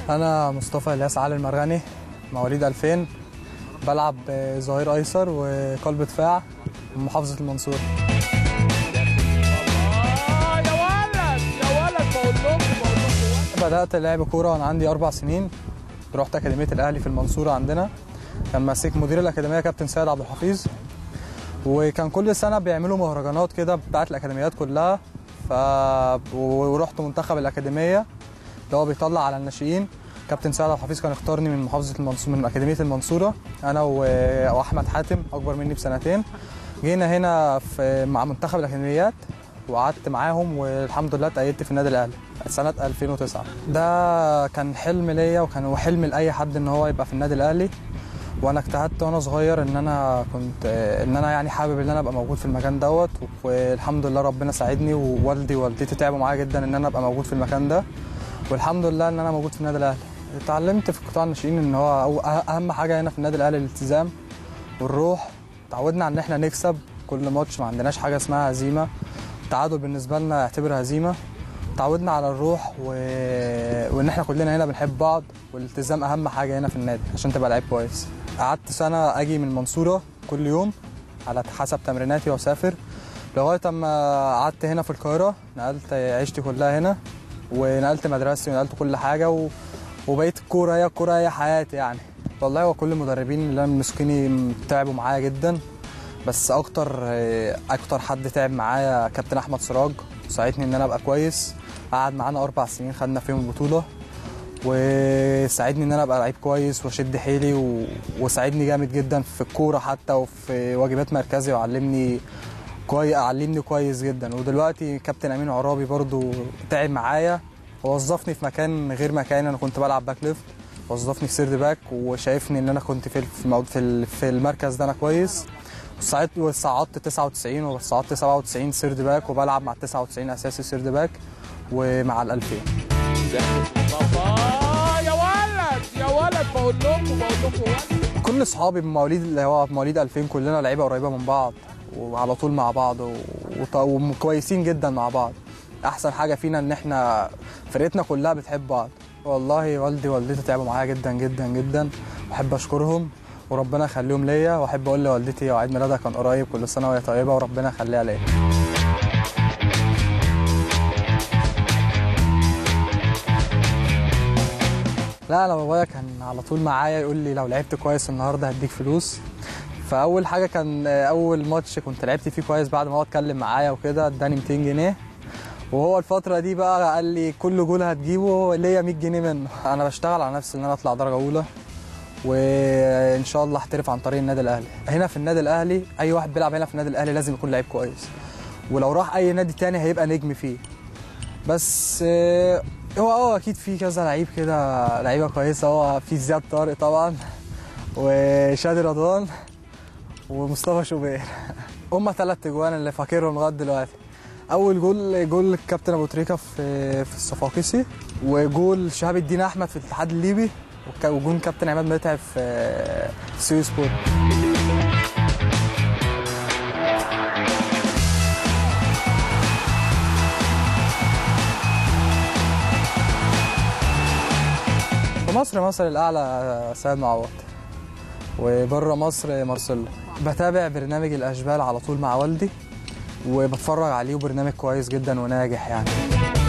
انا مصطفى الياس علي المرغني مواليد 2000 بلعب ظهير ايسر وقلب دفاع من محافظه المنصوره آه يا ولد يا ولد بقول لكم بقول لكم بدات لعب كوره وانا عندي اربع سنين رحت اكاديميه الاهلي في المنصوره عندنا كان ماسك مدير الاكاديميه كابتن سيد عبد الحفيظ وكان كل سنه بيعملوا مهرجانات كده بتاعت الاكاديميات كلها ف ورحت منتخب الاكاديميه اللي هو بيطلع على الناشئين كابتن سيد عبد الحفيظ كان اختارني من محافظه المنصوره من اكاديميه المنصوره انا و- واحمد حاتم اكبر مني بسنتين جينا هنا في مع منتخب الاكاديميات وقعدت معاهم والحمد لله اتأيدت في النادي الاهلي سنه 2009 ده كان حلم ليا وكان هو حلم لاي حد ان هو يبقى في النادي الاهلي وانا اجتهدت وانا صغير ان انا كنت ان انا يعني حابب ان انا ابقى موجود في المكان دوت والحمد لله ربنا ساعدني ووالدي ووالدتي تعبوا معايا جدا ان انا ابقى موجود في المكان ده والحمد لله ان انا موجود في النادي الاهلي اتعلمت في قطاع الناشئين ان هو أو- اهم حاجه هنا في النادي الاهلي الالتزام والروح تعودنا على ان احنا نكسب كل ماتش ما عندناش حاجه اسمها هزيمه التعادل بالنسبه لنا اعتبر هزيمه تعودنا على الروح و... وان احنا كلنا هنا بنحب بعض والالتزام اهم حاجه هنا في النادي عشان تبقى لعيب كويس قعدت سنه اجي من المنصوره كل يوم على حسب تمريناتي واسافر لغايه اما قعدت هنا في القاهره نقلت عيشتي كلها هنا ونقلت مدرستي ونقلت كل حاجه و... وبقيت الكوره هي الكوره هي حياتي يعني والله هو كل المدربين اللي انا مسكيني تعبوا معايا جدا بس اكتر اكتر حد تعب معايا كابتن احمد سراج ساعدني ان انا ابقى كويس قعد معانا اربع سنين خدنا فيهم البطوله وساعدني ان انا ابقى لعيب كويس واشد حيلي و... وساعدني جامد جدا في الكوره حتى وفي واجبات مركزي وعلمني كويس علمني كويس جدا ودلوقتي كابتن امين عرابي برضو تعب معايا ووظفني في مكان غير مكاني انا كنت بلعب باك ليفت وظفني في سيرد باك وشايفني ان انا كنت في في المو- في ال- في المركز ده انا كويس وصعدت وصعدت 99 وصعدت 97 سيرد باك وبلعب مع ال 99 اساسي سيرد باك ومع ال 2000 مصطفى يا ولد يا ولد بقول لكم بقول لكم ولد كل اصحابي من مواليد اللي هو مواليد 2000 كلنا لعيبه قريبه من بعض وعلى طول مع بعض و- وط- وكويسين جدا مع بعض احسن حاجه فينا ان احنا فرقتنا كلها بتحب بعض والله والدي ووالدتي تعبوا معايا جدا جدا جدا بحب اشكرهم وربنا يخليهم ليا واحب اقول لوالدتي وعيد ميلادها كان قريب كل سنه وهي طيبه وربنا يخليها ليا لا انا بابايا كان على طول معايا يقول لي لو لعبت كويس النهارده هديك فلوس فاول حاجه كان اول ماتش كنت لعبت فيه كويس بعد ما هو اتكلم معايا وكده اداني 200 جنيه وهو الفتره دي بقى قال لي كل جول هتجيبه ليا 100 جنيه منه انا بشتغل على نفسي ان انا اطلع درجه اولى وان شاء الله احترف عن طريق النادي الاهلي هنا في النادي الاهلي اي واحد بيلعب هنا في النادي الاهلي لازم يكون لعيب كويس ولو راح اي نادي تاني هيبقى نجم فيه بس آه، هو اه اكيد في كذا لعيب كده لعيبه كويسه هو في زياد طارق طبعا وشادي رضوان ومصطفى شوبير هما ثلاث اجوان اللي فاكرهم لغايه دلوقتي اول جول جول الكابتن ابو تريكه في في الصفاقسي وجول شهاب الدين احمد في الاتحاد الليبي وك- وجون كابتن عماد متعب في في سيو سبورت في مصر مصر الاعلى سيد معوض وبره مصر مارسيلو بتابع برنامج الاشبال على طول مع والدي وبتفرج عليه وبرنامج كويس جدا وناجح يعني